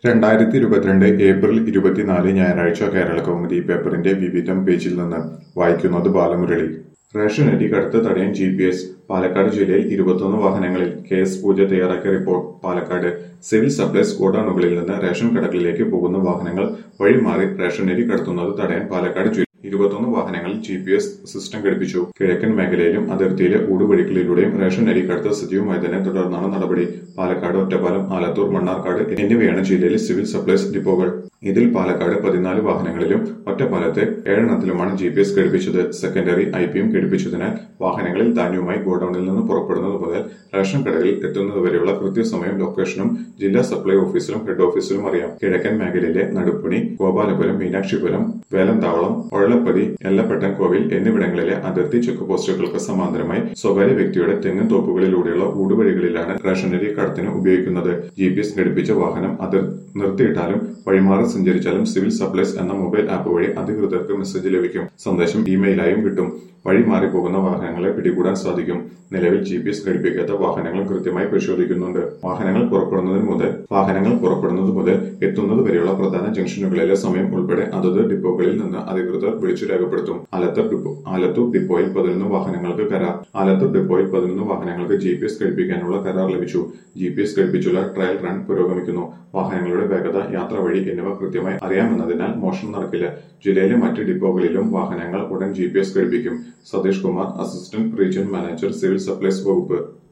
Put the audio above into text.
രണ്ടായിരത്തി ഇരുപത്തിരണ്ട് ഏപ്രിൽ ഇരുപത്തിനാല് ഞായറാഴ്ച കേരള കൗമുദി പേപ്പറിന്റെ വിവിധം പേജിൽ നിന്ന് വായിക്കുന്നത് ബാലമുരളി റേഷൻ അരി കടത്ത് തടയാൻ ജി പി എസ് പാലക്കാട് ജില്ലയിൽ ഇരുപത്തൊന്ന് വാഹനങ്ങളിൽ കെ എസ് പൂജ തയ്യാറാക്കിയ റിപ്പോർട്ട് പാലക്കാട് സിവിൽ സപ്ലൈസ് ഗോഡൌണുകളിൽ നിന്ന് റേഷൻ കടകളിലേക്ക് പോകുന്ന വാഹനങ്ങൾ വഴിമാറി റേഷൻ അരി കടത്തുന്നത് തടയാൻ പാലക്കാട് ജില്ല ഇരുപത്തൊന്ന് വാഹനങ്ങളിൽ ജി പി എസ് സിസ്റ്റം ഘടിപ്പിച്ചു കിഴക്കൻ മേഖലയിലും അതിർത്തിയിലെ ഊടുവഴികളിലൂടെയും റേഷൻ അരി കടത്ത് സജീവമായതിനെ തുടർന്നാണ് നടപടി പാലക്കാട് ഒറ്റപ്പാലം ആലത്തൂർ മണ്ണാർക്കാട് എന്നിവയാണ് ജില്ലയിലെ സിവിൽ സപ്ലൈസ് ഡിപ്പോകൾ ഇതിൽ പാലക്കാട് പതിനാല് വാഹനങ്ങളിലും ഒറ്റപ്പാലത്ത് ഏഴെണ്ണത്തിലുമാണ് ജി പി എസ് ഘടിപ്പിച്ചത് സെക്കൻഡറി ഐ പിയും ഘടിപ്പിച്ചതിനാൽ വാഹനങ്ങളിൽ ധാന്യവുമായി ഗോഡൌണിൽ നിന്ന് പുറപ്പെടുന്നത് മുതൽ റേഷൻ കടകളിൽ എത്തുന്നതുവരെയുള്ള കൃത്യസമയം ലൊക്കേഷനും ജില്ലാ സപ്ലൈ ഓഫീസിലും ഹെഡ് ഓഫീസിലും അറിയാം കിഴക്കൻ മേഖലയിലെ നടുപ്പണി ഗോപാലപുരം മീനാക്ഷിപുരം വേലന്താവളം ഒഴലപ്പതി എല്ലപ്പെട്ടൻ കോവിൽ എന്നിവിടങ്ങളിലെ അതിർത്തി ചെക്ക് പോസ്റ്റുകൾക്ക് സമാന്തരമായി സ്വകാര്യ വ്യക്തിയുടെ തെങ്ങൻ തോപ്പുകളിലൂടെയുള്ള ഊടുവഴികളിലാണ് റേഷനരി കടത്തിന് ഉപയോഗിക്കുന്നത് ജി പി എസ് ഘടിപ്പിച്ച വാഹനം അതിർ നിർത്തിയിട്ടാലും വഴിമാറി സഞ്ചരിച്ചാലും സിവിൽ സപ്ലൈസ് എന്ന മൊബൈൽ ആപ്പ് വഴി അധികൃതർക്ക് മെസ്സേജ് ലഭിക്കും സന്ദേശം ഇമെയിലായും കിട്ടും വഴി മാറിപ്പോകുന്ന വാഹനങ്ങളെ പിടികൂടാൻ സാധിക്കും നിലവിൽ ജി പി എസ് ഘടിപ്പിക്കാത്ത വാഹനങ്ങൾ കൃത്യമായി പരിശോധിക്കുന്നുണ്ട് വാഹനങ്ങൾ പുറപ്പെടുന്നതിന് മുതൽ വാഹനങ്ങൾ പുറപ്പെടുന്നത് മുതൽ എത്തുന്നത് വരെയുള്ള പ്രധാന ജംഗ്ഷനുകളിലെ സമയം ഉൾപ്പെടെ അതത് ഡിപ്പോകളിൽ നിന്ന് അധികൃതർ വിളിച്ചു രേഖപ്പെടുത്തും ആലത്തൂർ ഡിപ്പോ ആലത്തൂർ ഡിപ്പോയിൽ പതിനൊന്ന് വാഹനങ്ങൾക്ക് കരാർ ആലത്തൂർ ഡിപ്പോയിൽ പതിനൊന്ന് വാഹനങ്ങൾക്ക് ജി പി എസ് ഘടിപ്പിക്കാനുള്ള കരാർ ലഭിച്ചു ജി പി എസ് ഘടിപ്പിച്ചുള്ള ട്രയൽ റൺ പുരോഗമിക്കുന്നു വാഹനങ്ങളുടെ വേഗത യാത്ര വഴി എന്നിവ കൃത്യമായി അറിയാമെന്നതിനാൽ മോഷണം നടക്കില്ല ജില്ലയിലെ മറ്റ് ഡിപ്പോകളിലും വാഹനങ്ങൾ ഉടൻ ജി പി എസ് ഘടിപ്പിക്കും Satheesh Kumar assistant region manager civil supplies വകുപ്പ്